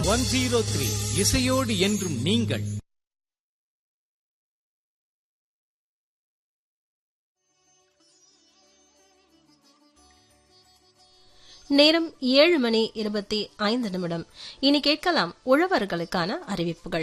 one zero three இசையோடு என்றும் நீங்கள் நேரம் ஏழு மணி இருபத்தி ஐந்து நிமிடம் இனி கேட்கலாம் உழவர்களுக்கான அறிவிப்புகள்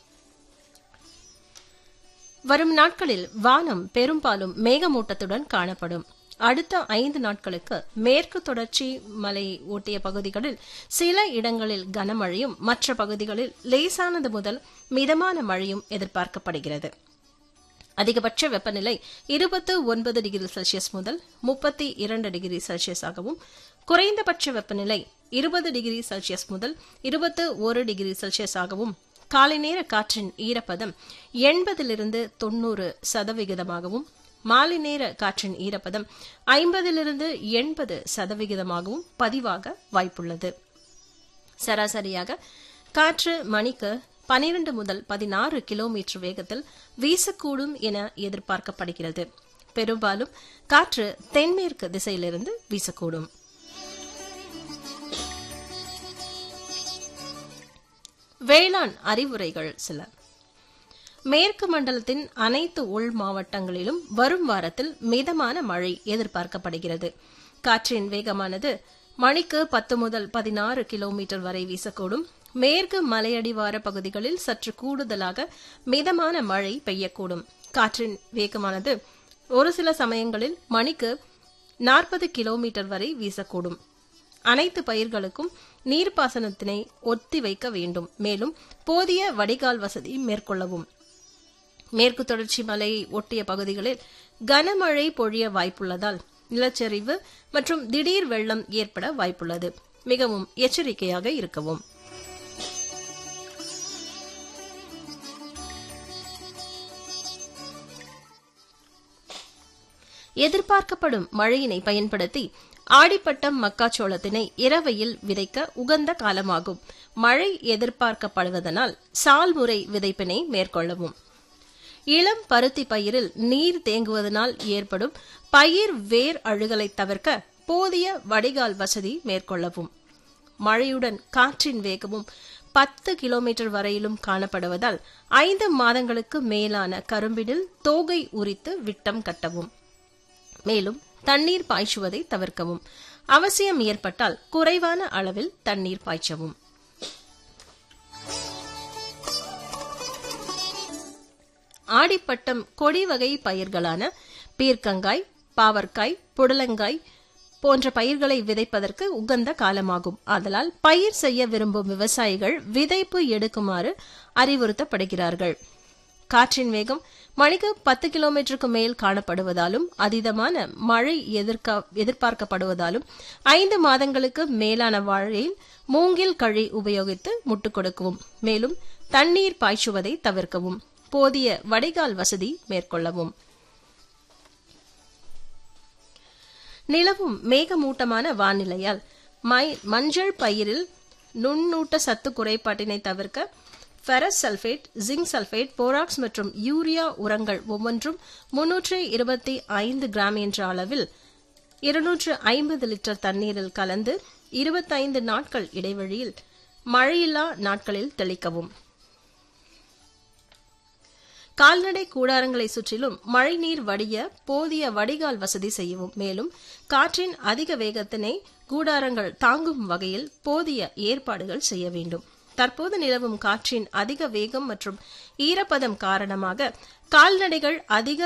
வரும் நாட்களில் வானம் பெரும்பாலும் மேகமூட்டத்துடன் காணப்படும் அடுத்த ஐந்து நாட்களுக்கு மேற்கு தொடர்ச்சி மலை ஒட்டிய பகுதிகளில் சில இடங்களில் கனமழையும் மற்ற பகுதிகளில் லேசானது முதல் மிதமான மழையும் எதிர்பார்க்கப்படுகிறது அதிகபட்ச வெப்பநிலை இருபத்து ஒன்பது டிகிரி செல்சியஸ் முதல் முப்பத்தி இரண்டு டிகிரி செல்சியஸாகவும் குறைந்தபட்ச வெப்பநிலை இருபது டிகிரி செல்சியஸ் முதல் இருபத்து ஒரு டிகிரி செல்சியஸாகவும் காலை நேர காற்றின் ஈரப்பதம் எண்பதிலிருந்து தொன்னூறு சதவிகிதமாகவும் மாலை நேர காற்றின் ஈரப்பதம் ஐம்பதிலிருந்து எண்பது சதவிகிதமாகவும் பதிவாக வாய்ப்புள்ளது சராசரியாக காற்று மணிக்கு பனிரெண்டு முதல் பதினாறு கிலோமீட்டர் வேகத்தில் வீசக்கூடும் என எதிர்பார்க்கப்படுகிறது பெரும்பாலும் காற்று தென்மேற்கு திசையிலிருந்து வீசக்கூடும் வேளாண் அறிவுரைகள் சில மேற்கு மண்டலத்தின் அனைத்து உள் மாவட்டங்களிலும் வரும் வாரத்தில் மிதமான மழை எதிர்பார்க்கப்படுகிறது காற்றின் வேகமானது மணிக்கு பத்து முதல் பதினாறு கிலோமீட்டர் வரை வீசக்கூடும் மேற்கு மலையடிவார பகுதிகளில் சற்று கூடுதலாக மிதமான மழை பெய்யக்கூடும் காற்றின் வேகமானது ஒரு சில சமயங்களில் மணிக்கு நாற்பது கிலோமீட்டர் வரை வீசக்கூடும் அனைத்து பயிர்களுக்கும் நீர்ப்பாசனத்தினை ஒத்தி வைக்க வேண்டும் மேலும் போதிய வடிகால் வசதி மேற்கொள்ளவும் மேற்கு தொடர்ச்சி மலையை ஒட்டிய பகுதிகளில் கனமழை பொழிய வாய்ப்புள்ளதால் நிலச்சரிவு மற்றும் திடீர் வெள்ளம் ஏற்பட வாய்ப்புள்ளது மிகவும் எச்சரிக்கையாக இருக்கவும் எதிர்பார்க்கப்படும் மழையினை பயன்படுத்தி ஆடிப்பட்டம் மக்காச்சோளத்தினை இரவையில் விதைக்க உகந்த காலமாகும் மழை எதிர்பார்க்கப்படுவதனால் சால்முறை விதைப்பினை மேற்கொள்ளவும் இளம் பருத்தி பயிரில் நீர் தேங்குவதனால் ஏற்படும் பயிர் வேர் அழுகலை தவிர்க்க போதிய வடிகால் வசதி மேற்கொள்ளவும் மழையுடன் காற்றின் வேகமும் பத்து கிலோமீட்டர் வரையிலும் காணப்படுவதால் ஐந்து மாதங்களுக்கு மேலான கரும்பினில் தோகை உரித்து விட்டம் கட்டவும் மேலும் தண்ணீர் பாய்ச்சுவதை தவிர்க்கவும் அவசியம் ஏற்பட்டால் குறைவான அளவில் தண்ணீர் பாய்ச்சவும் ஆடிப்பட்டம் கொடி வகை பயிர்களான பீர்க்கங்காய் பாவற்காய் புடலங்காய் போன்ற பயிர்களை விதைப்பதற்கு உகந்த காலமாகும் ஆதலால் பயிர் செய்ய விரும்பும் விவசாயிகள் விதைப்பு எடுக்குமாறு அறிவுறுத்தப்படுகிறார்கள் காற்றின் வேகம் மணிக்கு பத்து கிலோமீட்டருக்கு மேல் காணப்படுவதாலும் அதீதமான மழை எதிர்க்க எதிர்பார்க்கப்படுவதாலும் ஐந்து மாதங்களுக்கு மேலான வாழையில் மூங்கில் கழி உபயோகித்து முட்டுக் கொடுக்கவும் மேலும் தண்ணீர் பாய்ச்சுவதை தவிர்க்கவும் போதிய வடிகால் வசதி மேற்கொள்ளவும் நிலவும் மேகமூட்டமான வானிலையால் மஞ்சள் பயிரில் நுண்ணூட்ட சத்து குறைபாட்டினை தவிர்க்க ferrous sulphate zinc sulphate borax மற்றும் யூரியா உரங்கள் ஒவ்வொன்றும் முன்னூற்று இருபத்தி ஐந்து கிராம் என்ற அளவில் இருநூற்று ஐம்பது லிட்டர் தண்ணீரில் கலந்து இருபத்தைந்து நாட்கள் இடைவெளியில் மழையில்லா நாட்களில் தெளிக்கவும் கால்நடை கூடாரங்களை சுற்றிலும் மழைநீர் வடிய போதிய வடிகால் வசதி செய்யவும் மேலும் காற்றின் அதிக வேகத்தினை கூடாரங்கள் தாங்கும் வகையில் போதிய ஏற்பாடுகள் செய்ய வேண்டும் தற்போது நிலவும் காற்றின் அதிக வேகம் மற்றும் ஈரப்பதம் காரணமாக கால்நடைகள் அதிக